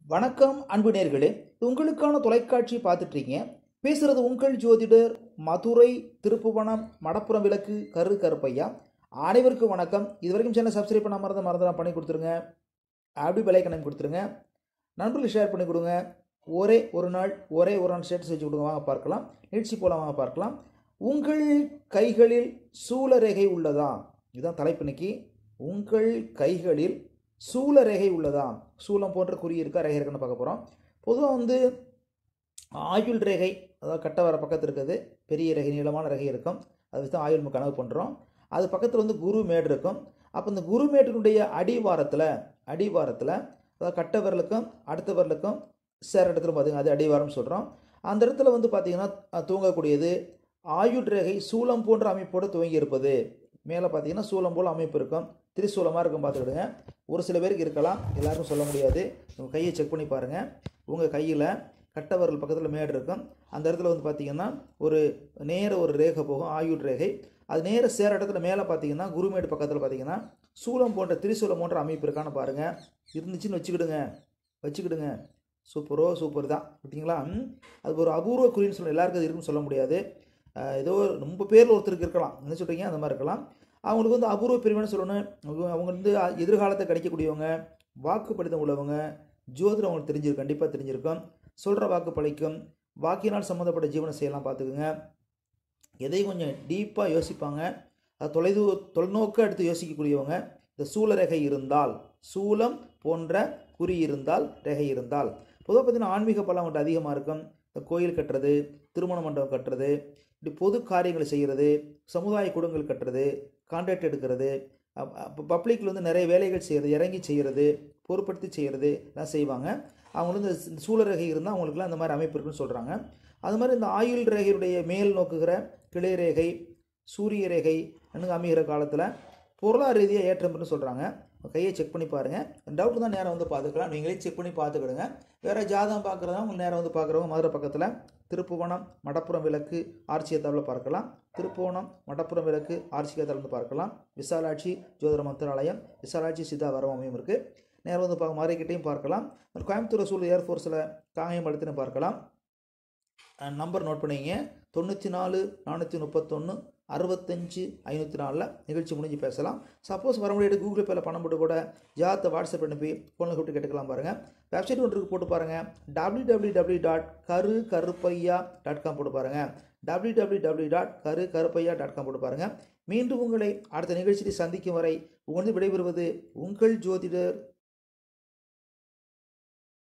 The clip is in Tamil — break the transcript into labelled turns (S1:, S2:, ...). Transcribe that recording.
S1: வணக்கம் அன்பு நேர்களே உங்களுக்கான தொலைக்காட்சி பார்த்துட்டு இருக்கீங்க பேசுறது உங்கள் ஜோதிடர் மதுரை திருப்புவனம் மடப்புறம் விளக்கு கரு கருப்பையா அனைவருக்கும் வணக்கம் இது வரைக்கும் சேனல் சப்ஸ்கிரைப் பண்ண மறந்து மறந்து பண்ணி கொடுத்துருங்க அப்படி பெலைக்கணம் கொடுத்துருங்க நண்பர்களுக்கு ஷேர் பண்ணி கொடுங்க ஒரே ஒரு நாள் ஒரே ஒரு நாள் ஸ்டேட்டஸ் வச்சு கொடுங்க வாங்க பார்க்கலாம் நிகழ்ச்சி போல வாங்க பார்க்கலாம் உங்கள் கைகளில் சூலரேகை உள்ளதா இதுதான் தலைப்பு இன்னைக்கு உங்கள் கைகளில் சூலரேகை உள்ளதா சூலம் போன்ற குறி இருக்கா ரேகை இருக்குன்னு பார்க்க போகிறோம் பொதுவாக வந்து ஆயுள் ரேகை அதாவது கட்டை வர பக்கத்தில் இருக்குது பெரிய ரேகை நீளமான ரேகை இருக்கும் அது வச்சு தான் ஆயுள் நம்ம கனவு பண்ணுறோம் அது பக்கத்தில் வந்து குரு மேடு இருக்கும் அப்போ இந்த குரு மேட்டினுடைய அடிவாரத்தில் அடிவாரத்தில் அதாவது கட்டை விரலுக்கும் அடுத்த விரலுக்கும் சேர இடத்துல பார்த்தீங்கன்னா அது அடிவாரம் சொல்கிறோம் அந்த இடத்துல வந்து பார்த்திங்கன்னா அஹ், தூங்கக்கூடியது ஆயுள் ரேகை சூலம் போன்ற அமைப்போடு துவங்கி இருப்பது மேலே பார்த்தீங்கன்னா சூலம் போல் அமைப்பு இருக்கும் திரிசூலமாக இருக்கும் பார்த்துக்கிடுங்க ஒரு சில பேருக்கு இருக்கலாம் எல்லாருக்கும் சொல்ல முடியாது உங்கள் கையை செக் பண்ணி பாருங்கள் உங்கள் கையில் கட்டை விரல் பக்கத்தில் மேடு இருக்கும் அந்த இடத்துல வந்து பார்த்தீங்கன்னா ஒரு நேர ஒரு ரேகை போகும் ஆயுள் ரேகை அது நேர சேர இடத்துல மேலே பார்த்தீங்கன்னா குருமேடு பக்கத்தில் பார்த்தீங்கன்னா சூலம் போன்ற திரிசூலம் போன்ற அமைப்பு இருக்கான்னு பாருங்கள் இருந்துச்சுன்னு வச்சுக்கிடுங்க வச்சுக்கிடுங்க சூப்பரோ சூப்பர் தான் ஓகேங்களா ம். அது ஒரு அபூர்வ குறின்னு சொல்ல எல்லாருக்கும் அது இருக்குன்னு சொல்ல முடியாது அஹ் ஏதோ ஒரு ரொம்ப பேரில் ஒருத்தருக்கு இருக்கலாம் என்ன சொல்கிறீங்க அந்த மாதிரி இருக்கலாம் அவங்களுக்கு வந்து அபூர்வ பிரிவுன்னு சொல்லணும் அவங்க அவங்க வந்து அ- எதிர்காலத்தை கணிக்கக்கூடியவங்க வாக்கு படித்தம் உள்ளவங்க ஜோதிடம் அவங்களுக்கு தெரிஞ்சிருக்கும் கண்டிப்பாக தெரிஞ்சிருக்கும் சொல்கிற வாக்கு பழிக்கும் வாக்கினால் சம்மந்தப்பட்ட ஜீவனை செய்யலாம் பார்த்துக்குங்க எதையும் கொஞ்சம் டீப்பாக யோசிப்பாங்க அது தொலைதூ தொலைநோக்க எடுத்து யோசிக்கக்கூடியவங்க இந்த சூல ரேகை இருந்தால் சூலம் போன்ற குறி இருந்தால் ரேகை இருந்தால் பொதுவாக பார்த்தீங்கன்னா ஆன்மீக பலம் அவங்கள்ட்ட அதிகமாக இருக்கும் இந்த கோயில் கட்டுறது திருமண மண்டபம் கட்டுறது இப்படி பொது காரியங்களை செய்கிறது சமுதாய குடங்கள் கட்டுறது கான்ட்ராக்ட் எடுக்கிறது பப்ளிக்கில் வந்து நிறைய வேலைகள் செய்கிறது இறங்கி செய்கிறது பொறுப்படுத்தி செய்கிறது எல்லாம் செய்வாங்க அவங்க வந்து இந்த சூழ ரேகை இருந்தால் அவங்களுக்குலாம் இந்த மாதிரி அமைப்பு இருக்குன்னு சொல்கிறாங்க அது மாதிரி இந்த ஆயுள் ரேகையுடைய மேல் நோக்குகிற கிளை ரேகை சூரிய ரேகை அன்னுங்க அமைகிற காலத்தில் பொருளாதார ரீதியாக ஏற்றம் இருக்குன்னு சொல்கிறாங்க கையை செக் பண்ணி பாருங்கள் டவுட் தான் நேரம் வந்து பார்த்துக்கலாம் நீங்களே செக் பண்ணி பார்த்துக்கிடுங்க வேறு ஜாதகம் பார்க்குறதா உங்கள் நேரம் வந்து பார்க்குறவங்க மதுரை பக்கத்தில் திருப்புவனம் மடப்புறம் விளக்கு ஆர்ச்சியத்தாவில் பார்க்கலாம் திருப்புவனம் மடப்புறம் விளக்கு ஆர்ச்சியத்தாவில் வந்து பார்க்கலாம் விசாலாட்சி ஜோதிட மந்திராலயம் விசாலாட்சி சித்தா வரவமையும் இருக்குது நேரம் வந்து பார்க்க மாறிக்கிட்டையும் பார்க்கலாம் கோயம்புத்தூர் சூழல் ஏர்ஃபோர்ஸில் காங்கயம் படுத்துன்னு பார்க்கலாம் அஹ் நம்பர் நோட் பண்ணிங்க தொண்ணூற்றி நாலு நானூற்றி முப்பத்தொன்று அறுபத்தஞ்சு ஐநூற்றி நாலில் நிகழ்ச்சி முடிஞ்சு பேசலாம் சப்போஸ் வர முடியாது கூகுள் பேல பணம் போட்டு கூட ஜாத்தை வாட்ஸ்அப் அனுப்பி ஃபோனில் கூப்பிட்டு கேட்டுக்கலாம் பாருங்கள் வெப்சைட் ஒன்று இருக்கு போட்டு பாருங்கள் டபிள்யூ டபிள்யூ டபிள்யூ டாட் கரு கருப்பையா டாட் காம் போட்டு பாருங்கள் டபிள்யூ டபிள்யூ டபிள்யூ டாட் கரு கருப்பையா டாட் காம் போட்டு பாருங்கள் மீண்டும் உங்களை அடுத்த நிகழ்ச்சியில் சந்திக்கும் வரை உங்களது விடைபெறுவது உங்கள் ஜோதிடர்